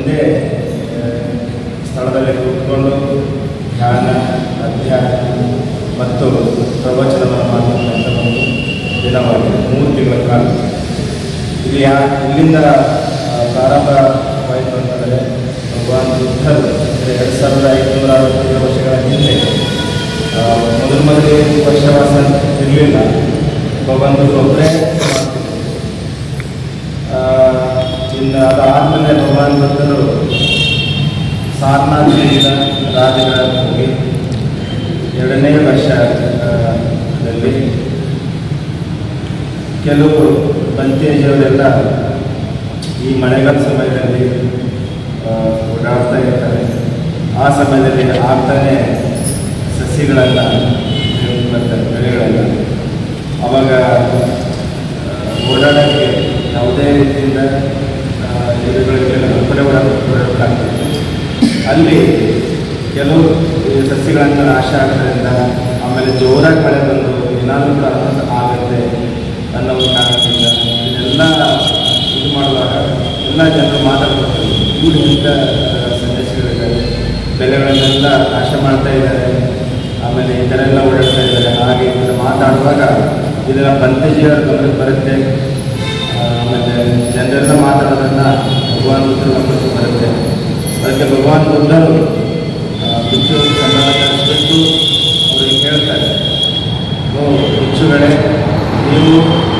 ಒಂದೇ ಆ, ಸ್ಥಳದಲ್ಲಿ ಕೂತ್ಕೊಂಡು ಧ್ಯಾನ ಅಧ್ಯಾತ್ಮ ಮತ್ತು ಪ್ರವಚನವನ್ನು ಮಾಡುವಂಥ ಒಂದು ದಿನವಾಗಿದೆ ಮೂರು ತಿಂಗಳ ಕಾಲ ಇದು ಯಾ ಇಲ್ಲಿಂದ ಆ, ಪ್ರಾರಂಭವಾಯಿತು ಅಂತಂದರೆ ಭಗವಾನ್ ಬುದ್ಧರು ಅಂದರೆ ಎರಡು ಸಾವಿರದ ಐದುನೂರ ಅರವತ್ತೈದು ವರ್ಷಗಳ ಹಿಂದೆ ಆ, ಮೊದಲು ಮೊದಲೇ ವರ್ಷವಾಸ ಇರಲಿಲ್ಲ ಭಗವಾನ್ ಬುದ್ಧ ಒಬ್ಬರೇ ಮಾಡ್ತಿದ್ರು ಆ, ಇನ್ನು ಅದಾದಮೇಲೆ ಭಗವಾನ್ ಬುದ್ಧರು ಸಾರನಾಥ್ ದೇಶದ ರಾಜಗಳ ಹೋಗಿ ಎರಡನೇ ವರ್ಷ ಆ, ದಲ್ಲಿ ಕೆಲವು ಬಂತೇಜಿಯವರೆಲ್ಲ ಈ ಮಳೆಗಾಲ ಸಮಯದಲ್ಲಿ ಆ, ಓಡಾಡ್ತಾ ಇರ್ತಾರೆ ಆ ಸಮಯದಲ್ಲಿ ಆಗ್ತಾನೆ ಸಸಿಗಳೆಲ್ಲ ಬರ್ತಾರೆ ಬೆಳೆಗಳೆಲ್ಲ ಅವಾಗ ಆ, ಓಡಾಡೋಕ್ಕೆ ಯಾವುದೇ ರೀತಿಯಿಂದ ಆ, ಗಿಡಗಳಿಗೆಲ್ಲ ಹೊರಗಡೆ ಓಡಾಡಬೇಕಾಗ್ತದೆ ಅಲ್ಲಿ ಕೆಲವು ಈ ಸಸ್ಯಗಳನ್ನು ನಾಶ ಆಗೋದ್ರಿಂದ ಆಮೇಲೆ ಜೋರಾಗಿ ಮಳೆ ಬಂದು ಏನಾದರೂ ಕೂಡ ಅನಾಹುತ ಆಗುತ್ತೆ ಅನ್ನೋ ಒಂದು ಕಾರಣದಿಂದ ಇದೆಲ್ಲ ಇದು ಮಾಡುವಾಗ ಎಲ್ಲ ಜನರು ಮಾತಾಡ್ಕೊಳ್ತಾರೆ ಇವರು ಇಂಥ ಸಂದೇಶಗಳಿದ್ದಾರೆ ಬೆಲೆಗಳನ್ನೆಲ್ಲ ನಾಶ ಮಾಡ್ತಾ ಇದ್ದಾರೆ ಆಮೇಲೆ ಈ ಥರ ಎಲ್ಲ ಓಡಾಡ್ತಾ ಇದ್ದಾರೆ ಹಾಗೆ ಇದನ್ನು ಮಾತಾಡುವಾಗ ಇದರ ಬಂತೆಜಿಯವರ ಗಮನಕ್ಕೆ ಬರುತ್ತೆ ಆ, ಆಮೇಲೆ ಜನರೆಲ್ಲ ಮಾತಾಡೋದನ್ನ ಭಗವಾನ್ ಬುದ್ಧರ ಗಮನಕ್ಕೆ ಬರುತ್ತೆ ಅದಕ್ಕೆ ಭಗವಾನ್ ಬುದ್ಧರು ಆ, ಭಿಕ್ಷು ಸಂಬಂಧ ಕಳಿಸ್ಬಿಟ್ಟು ಅವರಿಗೆ ಹೇಳ್ತಾರೆ ಓ ಭಿಕ್ಷುಗಳೇ ನೀವು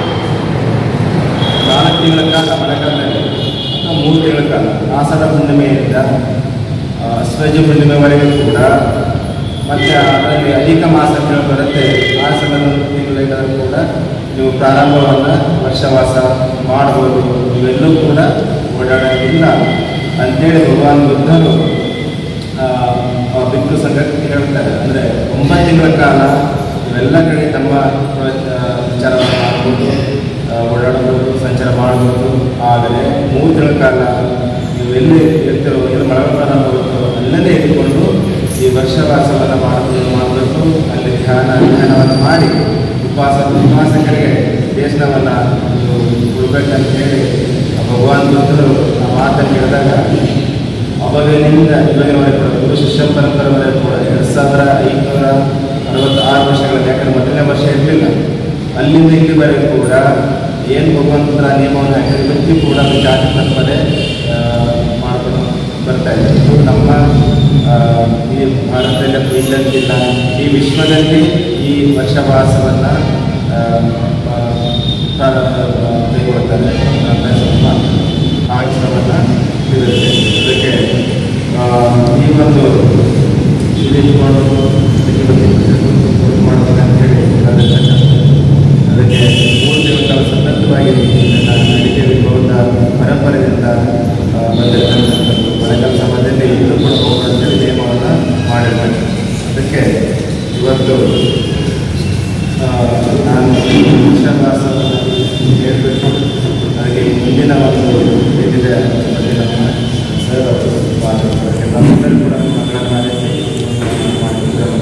ನಾಲ್ಕು ತಿಂಗಳ ಕಾಲ ಮಳೆಗಾಲದಲ್ಲಿ ಅಥವಾ ಮೂರು ತಿಂಗಳ ಕಾಲ ಆಸನ ಹುಣ್ಣಿಮೆಯಿಂದ ಆ, ಸ್ವಜ ಹುಣ್ಣಿಮೆವರೆಗೂ ಕೂಡ ಮತ್ತು ಅದರಲ್ಲಿ ಅಧಿಕ ಮಾಸಗಳು ಬರುತ್ತೆ ಆ ಸಮಯದ ತಿಂಗಳಿಗಾದರೂ ಕೂಡ ನೀವು ಪ್ರಾರಂಭವನ್ನು ವರ್ಷವಾಸ ಮಾಡ್ಬೋದು ಇವೆಲ್ಲೂ ಕೂಡ ಓಡಾಡೋದಿಲ್ಲ ಅಂತೇಳಿ ಭಗವಾನ್ ಬುದ್ಧರು ಆ, ಆ ಭಿಕ್ಷು ಸಂಘಕ್ಕೆ ಹೇಳ್ತಾರೆ ಅಂದರೆ ಒಂಬತ್ತು ತಿಂಗಳ ಕಾಲ ಇವೆಲ್ಲ ಕಡೆ ತಮ್ಮ ಪ್ರವ- ಆ, ವಿಚಾರವನ್ನು ಮಾಡ್ಬೋದು ಆ, ಓಡಾಡ್ಬೋದು ಸಂಚಾರ ಮಾಡ್ಬೋದು ಆದರೆ ಮೂರು ತಿಂಗಳ ಕಾಲ ನೀವು ಎಲ್ಲಿ ಇರ್ತಿರೋ ಎಲ್ಲಿ ಮಳೆ ಪ್ರಾರಂಭ ಆಗುತ್ತೋ ಅಲ್ಲದೇ ಇಟ್ಕೊಂಡು ಈ ವರ್ಷವಾಸವನ್ನು ಮಾಡಬೇಕು ಮಾಡಬೇಕು ಅಲ್ಲಿ ಧ್ಯಾನ ಧ್ಯಾನವನ್ನು ಮಾಡಿ ಉಪವಾಸ ಉಪವಾಸಕರಿಗೆ ದೇಶನವನ್ನು ನೀವು ಕೊಡ್ಬೇಕಂತ ಹೇಳಿ ಆ ಭಗವಾನ್ ಬುದ್ಧರು ಆ ಮಾತನ್ನು ಹೇಳಿದಾಗ ಅವಾಗಿನಿಂದ ಇವಾಗಿನವರೆಗೆ ಕೂಡ ಗುರು ಶಿಷ್ಯ ಪರಂಪರೆವರೆಗೆ ಕೂಡ ಎರಡು ಸಾವಿರ ಐದುನೂರ ಅರವತ್ತಾರು ವರ್ಷಗಳ ಯಾಕಂದ್ರೆ ಮೊದಲನೇ ವರ್ಷ ಇರಲಿಲ್ಲ ಅಲ್ಲಿಂದ ಇಲ್ಲಿವರೆಗೂ ಕೂಡ ಏನು ಭಗವಂತರ ನಿಯಮವನ್ನು ಹಾಕಿದ ವ್ಯಕ್ತಿ ಕೂಡ ಅದು ಜಾತಿ ತಪ್ಪದೆ ಆ, ಮಾಡ್ಕೊಂಡು ಬರ್ತಾ ಇದೆ ಇದು ನಮ್ಮ ಆ, ಈ ಭಾರತದಲ್ಲಿ ಅಥವಾ ಇಲ್ಲಂತಿಲ್ಲ ಈ ವಿಶ್ವದಲ್ಲಿ ಈ ವರ್ಷವಾಸವನ್ನು ಕೈಗೊಳ್ತಾರೆ ಅಭ್ಯಾಸವನ್ನು ಮಾಡ್ತಾರೆ ಆ ಇಷ್ಟವನ್ನು ಇರುತ್ತೆ ಅದಕ್ಕೆ ಆ, ಈ ಒಂದು ಇದಿಟ್ಕೊಂಡು ಇದಕ್ಕೆ ಒಂದು ಮಾಡ್ತಾರೆ ಅಂತ ಹೇಳಿ ಅದಕ್ಕೆ ಅದಕ್ಕೆ ಮೂರು ದಿನಗಳ ಸತತವಾಗಿ ಇದನ್ನ ನಡಿತೇವೆ ಬೌದ್ಧ ಪರಂಪರೆಯಿಂದ ಆ, ಬಂದಿರತಕ್ಕಂಥದ್ದು ಮಳೆಗಾಲ ಸಮಯದಲ್ಲಿ ಇಲ್ಲೂ ಕೂಡ ಹೋಗುವಂಥೇಳಿ ನಿಯಮವನ್ನು ಮಾಡಿರ್ತಾರೆ ಅದಕ್ಕೆ ಇವತ್ತು ಆ, ನಾನು ವಿಶ್ವಾಸವನ್ನು ಹೇಳ್ಬಿಟ್ಟು ಹಾಗೆ ಮುಂದಿನ ಒಂದು ಏನಿದೆ ಅದ್ರ ಬಗ್ಗೆ ನಮ್ಮ ಸರ್ ಅವರು ಮಾತಾಡ್ತಾರೆ ನಮ್ಮೆಲ್ಲರೂ ಕೂಡ ಮಕ್ಕಳನ್ನ ಆರಿಸಿ ಮಾಡಿದ್ದಾರೆ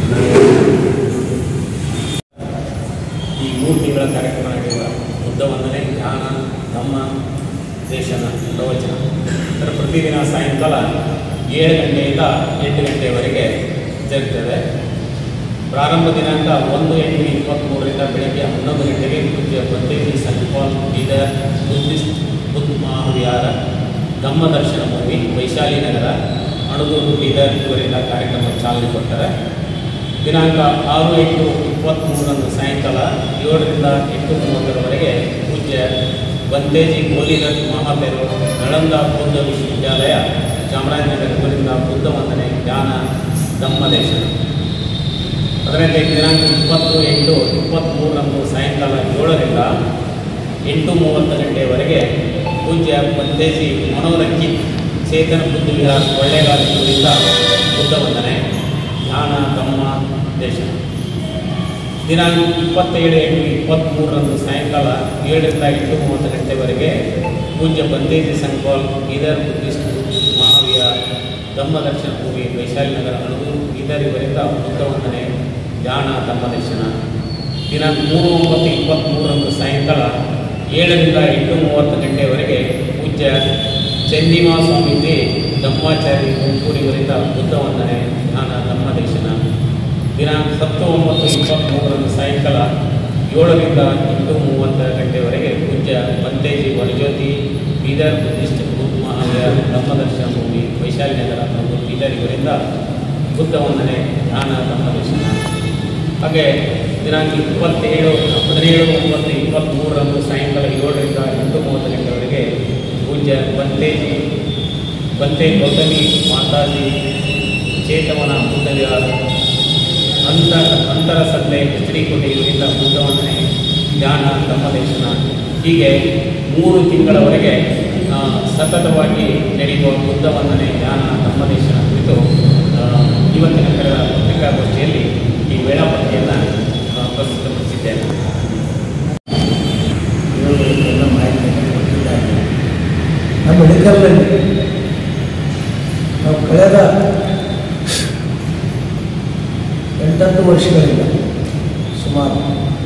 ಈ ಮೂರು ತಿಂಗಳ ಕಾರ್ಯಕ್ರಮ ನಡೆಯುವ ಬುದ್ಧ ವಂದನೆ ಧ್ಯಾನ ಧಮ್ಮ ದೇಶನ ಪ್ರವಚನ ಇದರ ಪ್ರತಿದಿನ ಸಾಯಂಕಾಲ ಏಳು ಗಂಟೆಯಿಂದ ಎಂಟು ಗಂಟೆಯವರೆಗೆ ಜರುಗ್ತದೆ ಪ್ರಾರಂಭ ದಿನಾಂಕ ಒಂದು ಎಂಟು ಇಪ್ಪತ್ತ್ಮೂರರಿಂದ ಬೆಳಗ್ಗೆ ಹನ್ನೊಂದು ಗಂಟೆಗೆ ಪೂಜ್ಯ ಬಂದೇವಿ ಸಂಪಾಲ್ ಬೀದರ್ ಬುದ್ಧಿಸ್ಟ್ ಬುದ್ಧ ಮಹಾವಿಹಾರ ಧಮ್ಮ ದರ್ಶನ ಭೂಮಿ ವೈಶಾಲಿ ನಗರ ಅಣದೂರು ಬೀದರ್ ಇವರಿಂದ ಕಾರ್ಯಕ್ರಮ ಚಾಲನೆ ಕೊಡ್ತಾರೆ ದಿನಾಂಕ ಆರು ಎಂಟು ಇಪ್ಪತ್ತ್ಮೂರರಂದು ಸಾಯಂಕಾಲ ಏಳರಿಂದ ಎಂಟು ಮೂವತ್ತರವರೆಗೆ ಪೂಜ್ಯ ಬಂತೇಜಿ ಗೋಲಿನಾಥ್ ಮಹಾಪೇರು ನಳಂದ ಬೌದ್ಧ ವಿಶ್ವವಿದ್ಯಾಲಯ ಚಾಮರಾಜನಗರ ಇವರಿಂದ ಬುದ್ಧ ವಂದನೆ ಧ್ಯಾನ ಧಮ್ಮದೇಶ ಅದರಲ್ಲಿ ದಿನಾಂಕ ಇಪ್ಪತ್ತು ಎಂಟು ಇಪ್ಪತ್ತ್ಮೂರರಂದು ಸಾಯಂಕಾಲ ಏಳರಿಂದ ಎಂಟು ಮೂವತ್ತು ಗಂಟೆಯವರೆಗೆ ಪೂಜ್ಯ ಬಂತೇಜಿ ಮನೋರಕ್ಕಿ ಚೇತನ ಬುದ್ಧ ವಿಹಾರ ಕೊಳ್ಳೇಗಾಲ ಇವರಿಂದ ಬುದ್ಧ ವಂದನೆ ಧ್ಯಾನ ಧಮ್ಮ ದೇಶ ದಿನಾಂಕ ಇಪ್ಪತ್ತೇಳು ಎಂಟು ಇಪ್ಪತ್ತ್ಮೂರರಂದು ಸಾಯಂಕಾಲ ಏಳರಿಂದ ಎಂಟು ಮೂವತ್ತು ಗಂಟೆವರೆಗೆ ಪೂಜ್ಯ ಬಂದೇಜಿ ಸಂಕೋಲ್ ಬೀದರ್ ಬುದ್ಧಿಸ್ಟ್ ಮಹಾವಿಹಾರ ಧಮ್ಮ ದರ್ಶನ ಭೂಮಿ ವೈಶಾಲಿ ನಗರ ಅಣದೂರು ಬೀದರ್ ಇವರಿಂದ ಬುದ್ಧ ವಂದನೆ ಧ್ಯಾನ ಧಮ್ಮ ದರ್ಶನ ದಿನಾಂಕ ಮೂರು ಒಂಬತ್ತು ಇಪ್ಪತ್ತ್ಮೂರರಂದು ಸಾಯಂಕಾಲ ಏಳರಿಂದ ಎಂಟು ಮೂವತ್ತು ಗಂಟೆಯವರೆಗೆ ಪೂಜ್ಯ ಚಂದಿಮಾ ಸ್ವಾಮೀಜಿ ಧಮ್ಮಾಚಾರಿ ತುಮಕೂರಿವರಿಂದ ಬುದ್ಧ ವಂದನೆ ಧ್ಯಾನ ಧಮ್ಮದೇಶನ ದಿನಾಂಕ ಹತ್ತು ಒಂಬತ್ತು ಇಪ್ಪತ್ತ್ಮೂರರಂದು ಸಾಯಂಕಾಲ ಏಳರಿಂದ ಎಂಟು ಮೂವತ್ತರ ಗಂಟೆವರೆಗೆ ಪೂಜ್ಯ ಬಂತೇಜಿ ವನಜ್ಯೋತಿ ಬೀದರ್ ಬುದ್ಧಿಸ್ಟ್ ಗ್ರೂಪ್ ಮಹಾಲಯ ಧಮ್ಮದರ್ಶನ ಭೂಮಿ ವೈಶಾಲಿ ನಗರ ಹಾಗೂ ಬೀದರ್ ಇವರಿಂದ ಬುದ್ಧ ವಂದನೆ ಧ್ಯಾನ ಧಮ್ಮದರ್ಶನ ಹಾಗೆ ದಿನಾಂಕ ಇಪ್ಪತ್ತೇಳು ಹದಿನೇಳು ಒಂಬತ್ತು ಇಪ್ಪತ್ತ್ಮೂರರಂದು ಸಾಯಂಕಾಲ ಏಳರಿಂದ ಎಂಟು ಮೂವತ್ತು ಗಂಟೆವರೆಗೆ ಪೂಜ್ಯ ಬಂತೇಜಿ ಬಂತೆ ಗೌತಮಿ ಮಾತಾಜಿ ಚೇತವನ ಬುದ್ಧವಿಹಾರ ಅಂತ ಅಂತರ ಸದ್ಲೆ ಶ್ರೀಕೋಟೆ ಇವರಿಂದ ಬುದ್ಧವಂದನೆ ಧ್ಯಾನ ಧಮ್ಮದೇಶನ ಹೀಗೆ ಮೂರು ತಿಂಗಳವರೆಗೆ ಆ, ಸತತವಾಗಿ ನಡೆಯುವ ಬುದ್ಧ ವಂದನೆ ಧ್ಯಾನ ಧಮ್ಮದೇಶನ ಕುರಿತು ಆ, ಇವತ್ತಿನ ಕರೆದ ಪತ್ರಿಕಾಗೋಷ್ಠಿಯಲ್ಲಿ ಈ ವೇಳಾಪಟ್ಟಿಯನ್ನು ಆ, ಪ್ರಸ್ತುತಪಡಿಸಿದ್ದೇನೆ ಇವುಗಳಿಗೆಲ್ಲ ಮಾಹಿತಿಯನ್ನು ಕೊಟ್ಟಿದ್ದಾರೆ ನಮ್ಮ ಮೆಡಿಕಲ್ನಲ್ಲಿ ನಾವು ಕಳೆದ ಎಂಟತ್ತು ವರ್ಷಗಳಿಂದ ಸುಮಾರು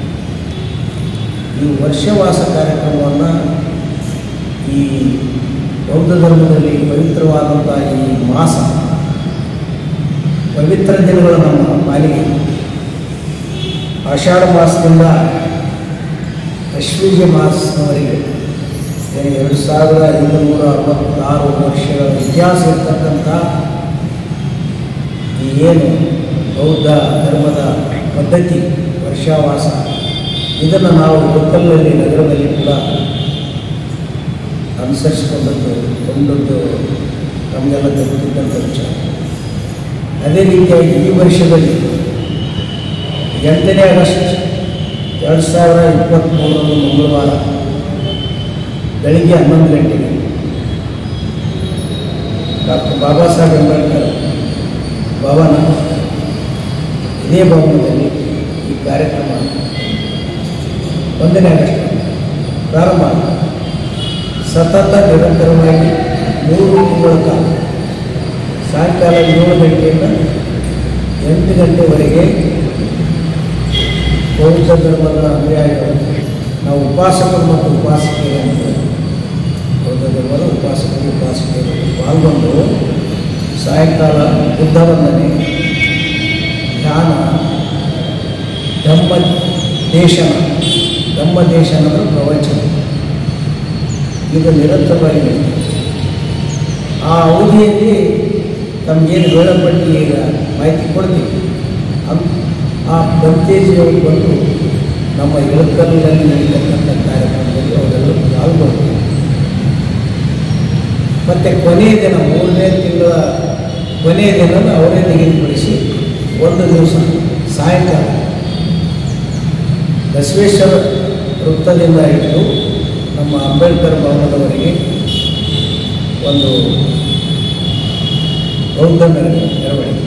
ಈ ವರ್ಷವಾಸ ಕಾರ್ಯಕ್ರಮವನ್ನು ಈ ಬೌದ್ಧ ಧರ್ಮದಲ್ಲಿ ಪವಿತ್ರವಾದಂಥ ಈ ಮಾಸ ಪವಿತ್ರ ದಿನಗಳು ನಮ್ಮ ಪಾಲಿಗೆ ಆಷಾಢ ಮಾಸದಿಂದ ಅಶ್ವೀಜ ಮಾಸದವರೆಗೆ ಏನು ಎರಡು ಸಾವಿರದ ಇನ್ನೂರ ಅರವತ್ತಾರು ವರ್ಷಗಳ ಇತಿಹಾಸ ಇರ್ತಕ್ಕಂಥ ಈ ಏನು ಬೌದ್ಧ ಧರ್ಮದ ಪದ್ಧತಿ ವರ್ಷಾವಾಸ ಇದನ್ನು ನಾವು ಲೋಕಲ್ನಲ್ಲಿ ನಗರದಲ್ಲಿ ಕೂಡ ಅನುಸರಿಸಿಕೊಂಡದ್ದು ಕೊಂಡದ್ದು ನಮಗೆಲ್ಲ ಗೊತ್ತಿದ್ದಂಥ ವಿಚಾರ ಅದೇ ರೀತಿಯಾಗಿ ಈ ವರ್ಷದಲ್ಲಿ ಎಂಟನೇ ಆಗಸ್ಟ್ ಎರಡು ಸಾವಿರ ಇಪ್ಪತ್ತ್ಮೂರರಂದು ಮಂಗಳವಾರ ಬೆಳಿಗ್ಗೆ ಹನ್ನೊಂದು ಗಂಟೆಗೆ ಡಾಕ್ಟರ್ ಬಾಬಾ ಸಾಹೇಬ್ ಅಂಬೇಡ್ಕರ್ ಭವನ ಇದೇ ಭವನದಲ್ಲಿ ಈ ಕಾರ್ಯಕ್ರಮ ಒಂದನೇ ಆಗಸ್ಟ್ ಪ್ರಾರಂಭ ಆಗಿದೆ. ಸತತ ನಿರಂತರವಾಗಿ ಮೂರು ತಿಂಗಳ ಕಾಲ ಸಾಯಂಕಾಲ ಏಳು ಗಂಟೆಯಿಂದ ಎಂಟು ಗಂಟೆವರೆಗೆ ಬೌದ್ಧ ಧರ್ಮದ ಅನುಯಾಯಿಗಳು ನಾವು ಉಪಾಸಕರು ಮತ್ತು ಉಪಾಸಕಿಯರು ಅಂತ ಬೌದ್ಧ ಧರ್ಮದ ಉಪಾಸಕರು ಉಪಾಸಕಿಯರು ಪಾಲ್ಗೊಂಡು ಸಾಯಂಕಾಲ ಬುದ್ಧ ವಂದನೆ ಧ್ಯಾನ ಧಮ್ಮ ದೇಶನ ಧಮ್ಮ ದೇಶನ ಅಂದ್ರೆ ಪ್ರವಚನ ಇದು ನಿರಂತರವಾಗಿ ನಡೀತದೆ. ಆ ಅವಧಿಯಲ್ಲಿ ತಮಗೇನು ವೇಳಾಪಟ್ಟಿ ಈಗ ಮಾಹಿತಿ ಕೊಡ್ತೀವಿ ಅಂ- ಆ ಬಂತೇಜಿಯವರು ಬಂದು ನಮ್ಮ ಇಳಕಲ್ಲಿನಲ್ಲಿ ನಡೀತಕ್ಕಂಥ ಕಾರ್ಯಕ್ರಮದಲ್ಲಿ ಅವರೆಲ್ಲರೂ ಪಾಲ್ಗೊಂಡು ಮತ್ತು ಕೊನೆಯ ದಿನ ಮೂರನೇ ತಿಂಗಳ ಕೊನೆಯ ದಿನ ಅವರೇ ನಿಗದಿಪಡಿಸಿ ಒಂದು ದಿವಸ ಸಾಯಂಕಾಲ ಬಸವೇಶ್ವರ ವೃತ್ತದಿಂದ ಹಿಡಿದು ನಮ್ಮ ಅಂಬೇಡ್ಕರ್ ಭವನದವರೆಗೆ ಒಂದು ಬೌದ್ಧ ಮೆರವಣಿಗೆ ಮೆರವಣಿಗೆ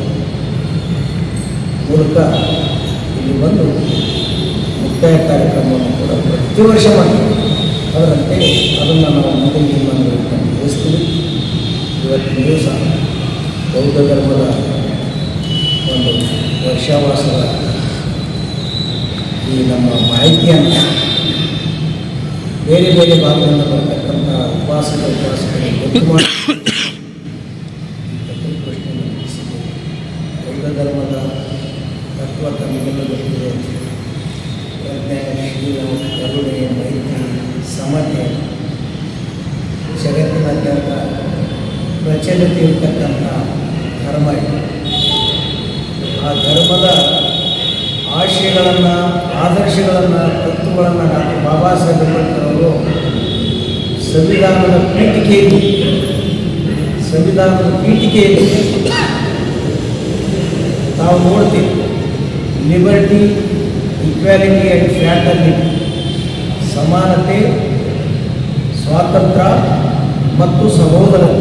ಮೂಲಕ ಇಲ್ಲಿ ಬಂದು ಮುಕ್ತಾಯ ಕಾರ್ಯಕ್ರಮವನ್ನು ಕೂಡ ಪ್ರತಿ ವರ್ಷ ಮಾಡ್ತೀವಿ ಅದರಂತೆ ಅದನ್ನು ನಾವು ಮುಂದಿನ ದಿನಮಾನಗಳಲ್ಲಿ ನಿರ್ವಹಿಸ್ತೀವಿ ಇವತ್ತಿನ ದಿವಸ ಬೌದ್ಧ ಧರ್ಮದ ಒಂದು ವರ್ಷಾವಾಸದ ಈ ನಮ್ಮ ಮಾಹಿತಿಯನ್ನು ಬೇರೆ ಬೇರೆ ಭಾಗದಿಂದ ಬರ್ತಕ್ಕಂಥ ಉಪವಾಸದ ಉಪವಾಸಗಳಿಗೆ ಗೊತ್ತು ಮಾಡಿ ಈ ಪ್ರಶ್ನೆಯನ್ನು ಮುಗಿಸಿದ್ದೇವೆ. ಬೌದ್ಧ ಧರ್ಮದ ತತ್ವ ತಮಗೆಲ್ಲ ಗೊತ್ತಿದೆ ಪ್ರಜ್ಞೆ ಶೀಲ ಕರುಣೆ ಮೈತ್ರಿ ಸಮತೆ ಜಗತ್ತಿನಾದ್ಯಂತ ಪ್ರಚಲಿತ ಇರ್ತಕ್ಕಂಥ ಧರ್ಮ ಇದು ಆ ಧರ್ಮದ ಆಶಯಗಳನ್ನು ಆದರ್ಶಗಳನ್ನು ತತ್ವಗಳನ್ನು ಡಾಕ್ಟರ್ ಬಾಬಾ ಸಾಹೇಬ್ ಅಂಬೇಡ್ಕರ್ ಅವರು ಸಂವಿಧಾನದ ಪೀಠಿಕೆಯಲ್ಲಿ ಸಂವಿಧಾನದ ಪೀಠಿಕೆಯಲ್ಲಿ ತಾವು ನೋಡ್ತೀವಿ ಲಿಬರ್ಟಿ ಈಕ್ವಾಲಿಟಿ ಆ್ಯಂಡ್ ಫ್ರ್ಯಾಟರ್ನಿಟಿ ಸಮಾನತೆ ಸ್ವಾತಂತ್ರ್ಯ ಮತ್ತು ಸಹೋದರತೆ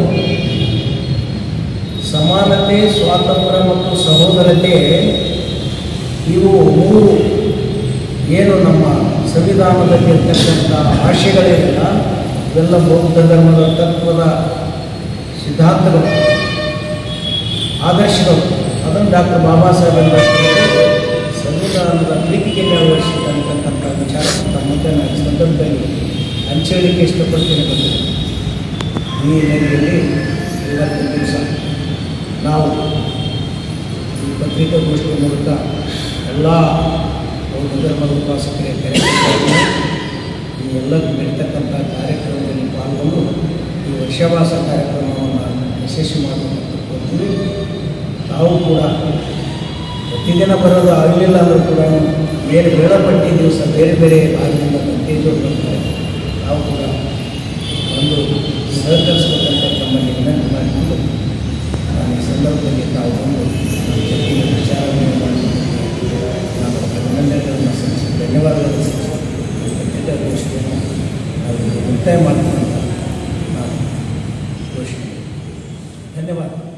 ಸಮಾನತೆ ಸ್ವಾತಂತ್ರ್ಯ ಮತ್ತು ಸಹೋದರತೆ ಇವು ಮೂರು ಏನು ನಮ್ಮ ಸಂವಿಧಾನದಲ್ಲಿ ಇರ್ತಕ್ಕಂಥ ಆಶಯಗಳೇನಿಲ್ಲ ಇವೆಲ್ಲ ಬೌದ್ಧ ಧರ್ಮದ ತತ್ವದ ಸಿದ್ಧಾಂತಗಳು ಆದರ್ಶಗಳು ಅದನ್ನು ಡಾಕ್ಟರ್ ಬಾಬಾ ಸಾಹೇಬ್ ಅಂಬೇಡ್ಕರ್ ಅವರು ಸಂವಿಧಾನದ ಪ್ರೀತಿಗೆಯಲ್ಲಿ ಅಳವಡಿಸಿದಂತಕ್ಕಂಥ ವಿಚಾರ ತಮ್ಮ ಮುಂದೆ ನಾನು ಈ ಸಂದರ್ಭದಲ್ಲಿ ಹಂಚಲಿಕ್ಕೆ ಇಷ್ಟಪಡ್ತೇನೆ ಬಂದಿದೆ ಈ ಹಿನ್ನೆಲೆಯಲ್ಲಿ ಇವತ್ತಿನ ದಿವಸ ನಾವು ಈ ಪತ್ರಿಕಾಗೋಷ್ಠಿ ಮೂಲಕ ಎಲ್ಲ ಬೌದ್ಧ ಧರ್ಮದ ಉಪಾಸಕರಿಗೆ ಕರೆ ಕೊಡ್ತಾ ಈ ಎಲ್ಲ ನಡೀತಕ್ಕಂಥ ಕಾರ್ಯಕ್ರಮದಲ್ಲಿ ಪಾಲ್ಗೊಂಡು ಈ ವರ್ಷವಾಸ ಕಾರ್ಯಕ್ರಮವನ್ನು ಯಶಸ್ವಿ ಮಾಡಬೇಕಂತ ಕೋರ್ತೀವಿ ತಾವು ಕೂಡ ಪ್ರತಿದಿನ ಬರೋದು ಆಗಲಿಲ್ಲ ಅಂದರೂ ಕೂಡ ಏನು ವೇಳಾಪಟ್ಟಿ ದಿವಸ ಬೇರೆ ಬೇರೆ ಭಾಗದಿಂದ ಪ್ರತಿಯೊಂದು ಬರ್ತಾರೆ ತಾವು ಕೂಡ ಒಂದು ಸಹಕರಿಸಬೇಕಂತ ತಮ್ಮಲ್ಲಿ ವಿನಂತಿ ಮಾಡಿಕೊಂಡು ನಾನು ಈ ಸಂದರ್ಭದಲ್ಲಿ ತಾವು ಬಂದು ನಮ್ಮ ಜೊತೆಗೆ ವಿಚಾರ ವಿನಿಮಯ ಮಾಡಿದ್ದಕ್ಕೆ ನಾನು ಅಭಿನಂದನೆಗಳನ್ನು ಸಲ್ಲಿಸಿ ಧನ್ಯವಾದಗಳನ್ನು ಸಲ್ಲಿಸಿ ಪತ್ರಿಕಾಗೋಷ್ಠಿಯನ್ನು ನಾವು ಇಲ್ಲಿ ಮುಕ್ತಾಯ ಮಾಡ್ತೀನಿ ಅಂತ ನಾನು ಘೋಷಣೆ ಧನ್ಯವಾದ